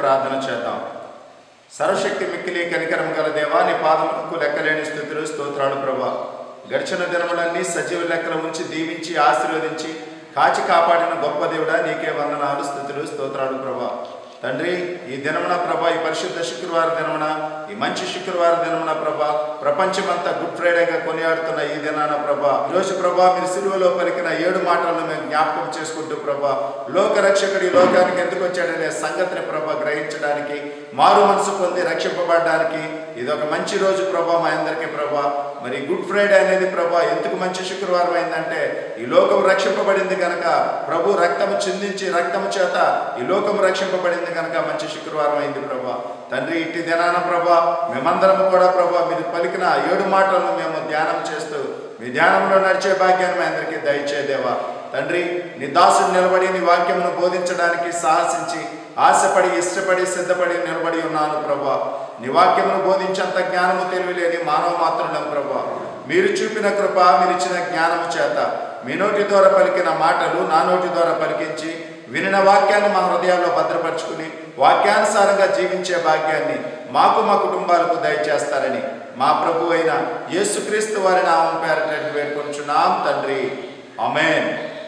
ప్రార్థన చేద్దాం సర్వశక్తి మిక్కిలి కనికరం గల దేవా నీ పాదములకు లెక్కలేని స్థుతులు స్తోత్రాలు ప్రభా గడిచిన దినములన్నీ సజీవ లెక్కల ఉంచి దీవించి ఆశీర్వదించి కాచి కాపాడిన గొప్ప దేవుడా నీకే వందనాలు స్థుతులు స్తోత్రాలు ప్రభా తండ్రి ఈ దినమున ప్రభా ఈ పరిశుద్ధ శుక్రవార దినమున ఈ మంచి శుక్రవార దినమున ప్రభా ప్రపంచమంతా గుడ్ ఫ్రైడేగా కొనియాడుతున్న ఈ దినాన ప్రభా ఈరోజు ప్రభా మీరు సిలువలో పలికిన ఏడు మాటలను మేము జ్ఞాపకం చేసుకుంటూ ప్రభా లోక రక్షకుడి ఈ లోకానికి ఎందుకు వచ్చాడనే సంగతిని ప్రభా గ్రహించడానికి మారు మనసు పొంది రక్షింపబడడానికి ఇది ఒక మంచి రోజు ప్రభా మా అందరికీ ప్రభా మరి గుడ్ ఫ్రైడే అనేది ప్రభా ఎందుకు మంచి శుక్రవారం అయిందంటే ఈ లోకం రక్షింపబడింది కనుక ప్రభు రక్తము చిందించి రక్తము చేత ఈ లోకం రక్షింపబడింది కనుక మంచి శుక్రవారం అయింది ప్రభా తండ్రి ఇట్టి దినాన ప్రభా మేమందరం కూడా ప్రభా మీరు పలికిన ఏడు మాటలను మేము ధ్యానం చేస్తూ మీ ధ్యానంలో నడిచే భాగ్యాన్ని మీ అందరికీ దయచేదేవా తండ్రి నీ దాసుడు నిలబడి నీ వాక్యమును బోధించడానికి సాహసించి ఆశపడి ఇష్టపడి సిద్ధపడి నిలబడి ఉన్నాను ప్రభా నీ వాక్యమును బోధించేంత జ్ఞానము తెలివిలేని మానవ మాత్రులం ప్రభా మీరు చూపిన కృప మీరు ఇచ్చిన జ్ఞానము చేత మీ నోటి ద్వారా పలికిన మాటలు నా నోటి ద్వారా పలికించి వినిన వాక్యాన్ని మా హృదయాల్లో భద్రపరుచుకుని వాక్యానుసారంగా జీవించే భాగ్యాన్ని మాకు మా కుటుంబాలకు దయచేస్తారని మా ప్రభు అయిన యేసుక్రీస్తు వారి నామం పేరట వేడుకొంచున్నాం తండ్రి అమేన్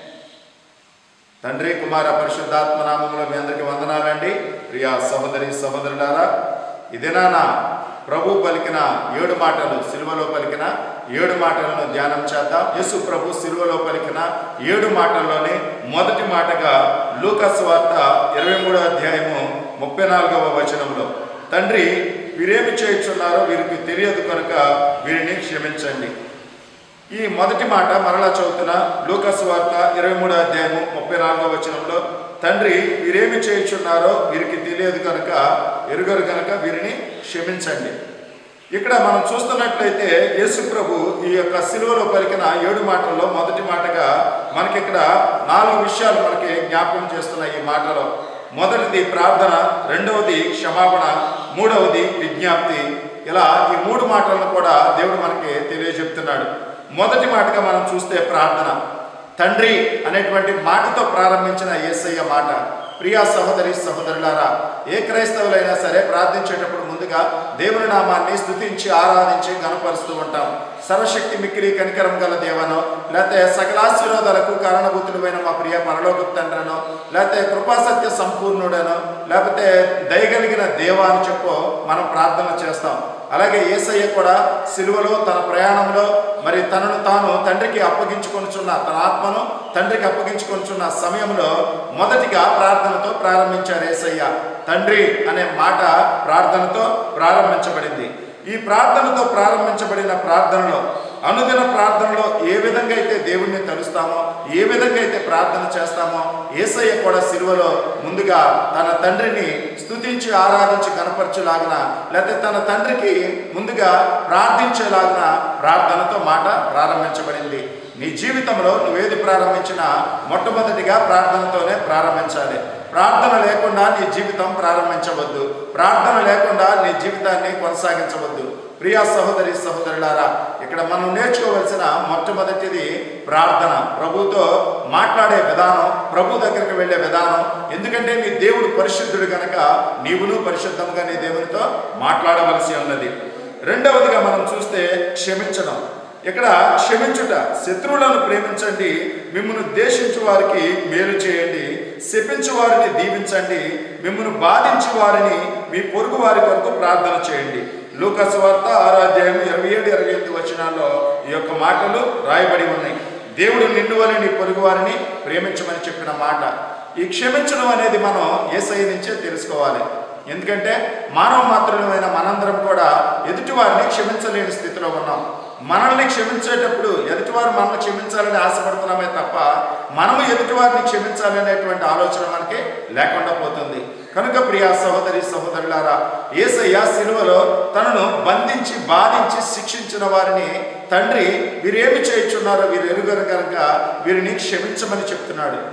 తండ్రి కుమార పరిశుద్ధాత్మ నామంలో మీ అందరికీ వందనాలండి ప్రియా సహోదరి సహోదరులారా ఇదేనా ప్రభు పలికిన ఏడు మాటలు సిలువలో పలికిన ఏడు మాటలను ధ్యానం చేద్దాం యేసు ప్రభు సిలువలో పలికిన ఏడు మాటల్లోనే మొదటి మాటగా లూకస్ వార్త ఇరవై మూడో అధ్యాయము ముప్పై నాలుగవ వచనంలో తండ్రి వీరేమి చేయుచున్నారో వీరికి తెలియదు కనుక వీరిని క్షమించండి ఈ మొదటి మాట మరలా చదువుతున్న లూకస్ వార్త ఇరవై మూడో అధ్యాయము ముప్పై నాలుగో వచనంలో తండ్రి వీరేమి చేయుచున్నారో వీరికి తెలియదు కనుక ఎరుగరు కనుక వీరిని క్షమించండి ఇక్కడ మనం చూస్తున్నట్లయితే యేసు ప్రభు ఈ యొక్క సిలువలో పలికిన ఏడు మాటల్లో మొదటి మాటగా మనకి ఇక్కడ నాలుగు విషయాలు మనకి జ్ఞాపకం చేస్తున్న ఈ మాటలో మొదటిది ప్రార్థన రెండవది క్షమాపణ మూడవది విజ్ఞప్తి ఇలా ఈ మూడు మాటలను కూడా దేవుడు మనకి తెలియజెప్తున్నాడు మొదటి మాటగా మనం చూస్తే ప్రార్థన తండ్రి అనేటువంటి మాటతో ప్రారంభించిన యేసయ్య మాట ప్రియా సహోదరి సహోదరులారా ఏ క్రైస్తవులైనా సరే ప్రార్థించేటప్పుడు ముందుగా దేవుని నామాన్ని స్తుతించి ఆరాధించి గనపరుస్తూ ఉంటాం సర్వశక్తి మిక్కిలి కనికరం గల దేవనో లేకపోతే సకలాశీర్వాదాలకు కారణభూతుడమైన మా ప్రియ పరలోక తండ్రనో లేకపోతే కృపాసత్య సంపూర్ణుడనో లేకపోతే దయగలిగిన దేవ అని చెప్పో మనం ప్రార్థన చేస్తాం అలాగే ఏసయ్య కూడా సిలువలో తన ప్రయాణంలో మరి తనను తాను తండ్రికి అప్పగించుకొనుచున్న తన ఆత్మను తండ్రికి అప్పగించుకొనుచున్న సమయంలో మొదటిగా ప్రార్థనతో ప్రారంభించారు ఏసయ్య తండ్రి అనే మాట ప్రార్థనతో ప్రారంభించబడింది ఈ ప్రార్థనతో ప్రారంభించబడిన ప్రార్థనలో అనుదిన ప్రార్థనలో ఏ విధంగా అయితే దేవుణ్ణి తలుస్తామో ఏ విధంగా అయితే ప్రార్థన చేస్తామో ఏసయ్య కూడా సిలువలో ముందుగా తన తండ్రిని స్తుతించి ఆరాధించి కనపరచులాగిన లేకపోతే తన తండ్రికి ముందుగా ప్రార్థించేలాగిన ప్రార్థనతో మాట ప్రారంభించబడింది నీ జీవితంలో నువ్వేది ప్రారంభించినా మొట్టమొదటిగా ప్రార్థనతోనే ప్రారంభించాలి ప్రార్థన లేకుండా నీ జీవితం ప్రారంభించవద్దు ప్రార్థన లేకుండా నీ జీవితాన్ని కొనసాగించవద్దు ప్రియా సహోదరి సహోదరులారా ఇక్కడ మనం నేర్చుకోవలసిన మొట్టమొదటిది ప్రార్థన ప్రభుతో మాట్లాడే విధానం ప్రభు దగ్గరికి వెళ్ళే విధానం ఎందుకంటే నీ దేవుడు పరిశుద్ధుడు కనుక నీవును పరిశుద్ధంగా నీ దేవునితో మాట్లాడవలసి ఉన్నది రెండవదిగా మనం చూస్తే క్షమించడం ఇక్కడ క్షమించుట శత్రువులను ప్రేమించండి మిమ్మల్ని దేశించు వారికి మేలు చేయండి శపించు వారిని దీవించండి మిమ్మల్ని బాధించు వారిని మీ పొరుగు వారి కొరకు ప్రార్థన చేయండి లూకస్ వార్త ఆరో అధ్యాయం ఇరవై ఏడు ఇరవై ఎనిమిది వచనాల్లో ఈ యొక్క మాటలు రాయబడి ఉన్నాయి దేవుడు నిన్ను వలె నీ పొరుగు వారిని ప్రేమించమని చెప్పిన మాట ఈ క్షమించడం అనేది మనం ఏసై నుంచే తెలుసుకోవాలి ఎందుకంటే మానవ మాత్రమైన మనందరం కూడా ఎదుటివారిని క్షమించలేని స్థితిలో ఉన్నాం మనల్ని క్షమించేటప్పుడు ఎదుటివారు మనల్ని క్షమించాలని ఆశపడుతున్నామే తప్ప మనము ఎదుటివారిని క్షమించాలనేటువంటి ఆలోచన మనకి లేకుండా పోతుంది కనుక ప్రియా సహోదరి సహోదరులారా ఏసయ్య సిలువలో తనను బంధించి బాధించి శిక్షించిన వారిని తండ్రి వీరేమి చేయుచున్నారో వీరు ఎరుగరు కనుక వీరిని క్షమించమని చెప్తున్నాడు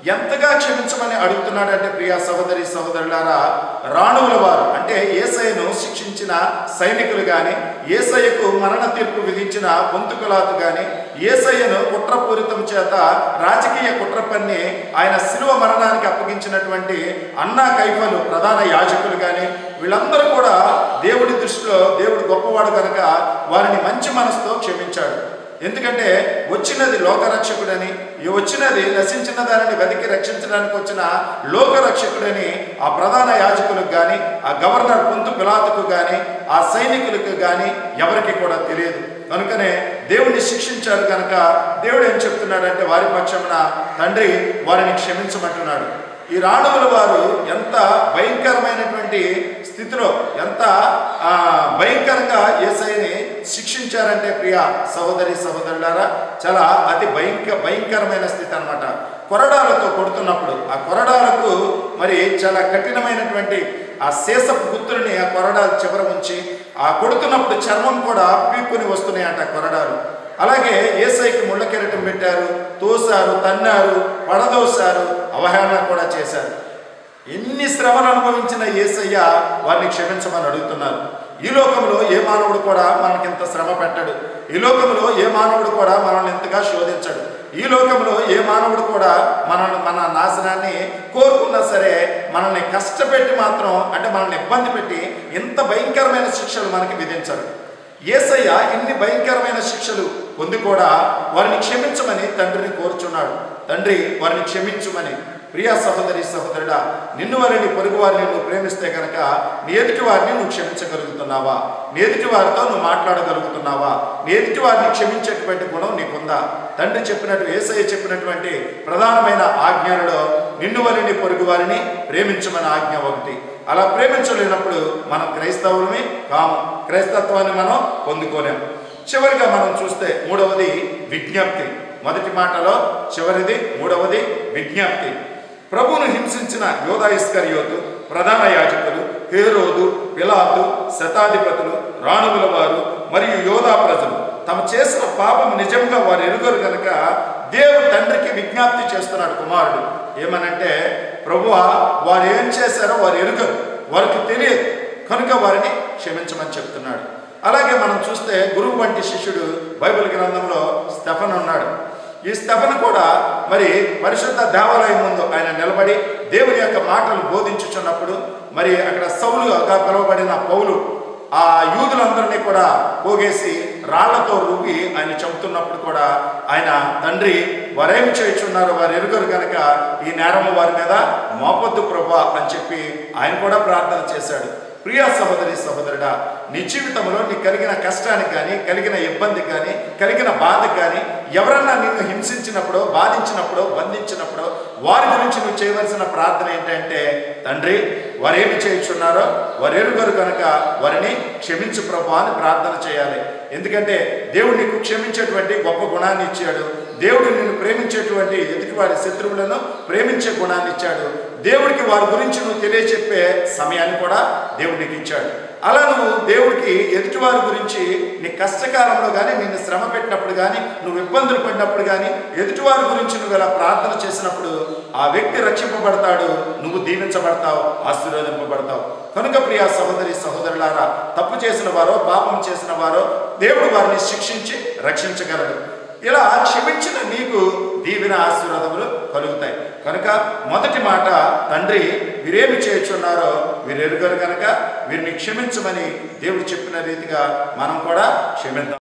ఎంతగా క్షమించమని అడుగుతున్నాడంటే ప్రియా సహోదరి సహోదరులారా రాణువుల వారు అంటే ఏసయ్యను శిక్షించిన సైనికులు కానీ ఏసయ్యకు మరణ తీర్పు విధించిన పొంతుకులాతు కానీ ఏసయ్యను కుట్రపూరితం చేత రాజకీయ కుట్ర పన్ని ఆయన శిలువ మరణానికి అప్పగించినటువంటి అన్నా కైఫలు ప్రధాన యాజకులు కానీ వీళ్ళందరూ కూడా దేవుడి దృష్టిలో దేవుడు గొప్పవాడు కనుక వారిని మంచి మనసుతో క్షమించాడు ఎందుకంటే వచ్చినది లోకరక్షకుడని ఈ వచ్చినది నశించిన దానిని వెతికి రక్షించడానికి వచ్చిన లోకరక్షకుడని ఆ ప్రధాన యాజకులకు కానీ ఆ గవర్నర్ పొంతు పిలాతుకు కానీ ఆ సైనికులకు కానీ ఎవరికి కూడా తెలియదు కనుకనే దేవుడిని శిక్షించారు కనుక దేవుడు ఏం చెప్తున్నాడంటే వారి పక్షమున తండ్రి వారిని క్షమించమంటున్నాడు ఈ రాణువుల వారు ఎంత భయంకరమైనటువంటి స్థితిలో ఎంత ఆ, భయంకరంగా ఏసైని శిక్షించారంటే ప్రియ సహోదరి సహోదరులారా చాలా అతి భయంకర భయంకరమైన స్థితి అన్నమాట కొరడాలతో కొడుతున్నప్పుడు ఆ కొరడాలకు మరి చాలా కఠినమైనటువంటి ఆ శేషపు గుత్తుల్ని ఆ కొరడాలు చివర ఉంచి ఆ కొడుతున్నప్పుడు చర్మం కూడా పీక్కుని వస్తున్నాయంట ఆ కొరడాలు అలాగే ఏసైకి ముళ్ళ కిరీటం పెట్టారు తోసారు తన్నారు పడదోశారు అవహేళన కూడా చేశారు ఎన్ని శ్రమలు అనుభవించిన ఏసయ్య వారిని క్షమించమని అడుగుతున్నారు ఈ లోకంలో ఏ మానవుడు కూడా మనకింత శ్రమ పెట్టడు ఈ లోకంలో ఏ మానవుడు కూడా మనల్ని ఇంతగా శోధించడు ఈ లోకంలో ఏ మానవుడు కూడా మనల్ని మన నాశనాన్ని కోరుకున్నా సరే మనల్ని కష్టపెట్టి మాత్రం అంటే మనల్ని ఇబ్బంది పెట్టి ఇంత భయంకరమైన శిక్షలు మనకి విధించడు ఏసయ్య ఇన్ని భయంకరమైన శిక్షలు పొంది కూడా వారిని క్షమించమని తండ్రిని కోరుచున్నాడు తండ్రి వారిని క్షమించుమని ప్రియ సహోదరి సహోదరుడా నిన్ను వారిని పొరుగు వారిని నువ్వు ప్రేమిస్తే కనుక నీ ఎదుటి వారిని నువ్వు క్షమించగలుగుతున్నావా నీ ఎదుటి వారితో నువ్వు మాట్లాడగలుగుతున్నావా నీ ఎదుటి వారిని క్షమించేటువంటి గుణం నీకుందా తండ్రి చెప్పినట్టు ఏసయ్య చెప్పినటువంటి ప్రధానమైన ఆజ్ఞలలో నిన్ను వారిని పొరుగు వారిని ప్రేమించమని ఆజ్ఞ ఒకటి అలా ప్రేమించలేనప్పుడు మనం క్రైస్తవులమే కాము క్రైస్తత్వాన్ని మనం పొందుకోలేం చివరిగా మనం చూస్తే మూడవది విజ్ఞప్తి మొదటి మాటలో చివరిది మూడవది విజ్ఞప్తి ప్రభువును హింసించిన యోధా ఇస్కరియోతు ప్రధాన యాజకులు హేరోదు పిలాతు శతాధిపతులు రాణువుల వారు మరియు యోధా ప్రజలు తమ చేసిన పాపం నిజంగా వారు ఎరుగరు కనుక దేవుడు తండ్రికి విజ్ఞప్తి చేస్తున్నాడు కుమారుడు ఏమనంటే ప్రభువా వారు ఏం చేశారో వారు ఎరుగరు వారికి తెలియదు కనుక వారిని క్షమించమని చెప్తున్నాడు అలాగే మనం చూస్తే గురువు వంటి శిష్యుడు బైబిల్ గ్రంథంలో స్టెఫన్ ఉన్నాడు ఈ స్టెఫన్ కూడా మరి పరిశుద్ధ దేవాలయం ముందు ఆయన నిలబడి దేవుని యొక్క మాటలు బోధించుచున్నప్పుడు మరి అక్కడ సౌలుగా పిలువబడిన పౌలు ఆ యూదులందరినీ కూడా పోగేసి రాళ్లతో రువ్వి ఆయన చంపుతున్నప్పుడు కూడా ఆయన తండ్రి వారేమి చేయుచున్నారు వారు ఎరుగరు కనుక ఈ నేరము వారి మీద మోపొద్దు ప్రభా అని చెప్పి ఆయన కూడా ప్రార్థన చేశాడు ప్రియా సహోదరి సహోదరుడా నీ జీవితంలో నీకు కలిగిన కష్టానికి కానీ కలిగిన ఇబ్బందికి కానీ కలిగిన బాధకు కానీ ఎవరన్నా నిన్ను హింసించినప్పుడు బాధించినప్పుడు బంధించినప్పుడు వారి గురించి నువ్వు చేయవలసిన ప్రార్థన ఏంటంటే తండ్రి వారు ఏమి చేయించున్నారో వారు ఎరుగరు కనుక వారిని క్షమించు ప్రభు అని ప్రార్థన చేయాలి ఎందుకంటే దేవుడు నీకు క్షమించేటువంటి గొప్ప గుణాన్ని ఇచ్చాడు దేవుడు నిన్ను ప్రేమించేటువంటి ఎదుటివాడి శత్రువులను ప్రేమించే గుణాన్ని ఇచ్చాడు దేవుడికి వారి గురించి నువ్వు తెలియచెప్పే సమయాన్ని కూడా దేవుడు నీకు ఇచ్చాడు అలా నువ్వు దేవుడికి ఎదుటివారి గురించి నీ కష్టకాలంలో కానీ నిన్ను శ్రమ పెట్టినప్పుడు కానీ నువ్వు ఇబ్బందులు పడినప్పుడు కానీ ఎదుటివారి గురించి నువ్వు ఇలా ప్రార్థన చేసినప్పుడు ఆ వ్యక్తి రక్షింపబడతాడు నువ్వు దీవించబడతావు ఆశీర్వదింపబడతావు కనుక ప్రియ సహోదరి సహోదరులారా తప్పు చేసిన వారో పాపం చేసిన వారో దేవుడు వారిని శిక్షించి రక్షించగలడు ఇలా క్షమించిన నీకు దీవెన ఆశీర్వాదములు కలుగుతాయి కనుక మొదటి మాట తండ్రి వీరేమి చేయుచున్నారో వీరు ఎరుగరు కనుక వీరిని క్షమించమని దేవుడు చెప్పిన రీతిగా మనం కూడా క్షమిద్దాం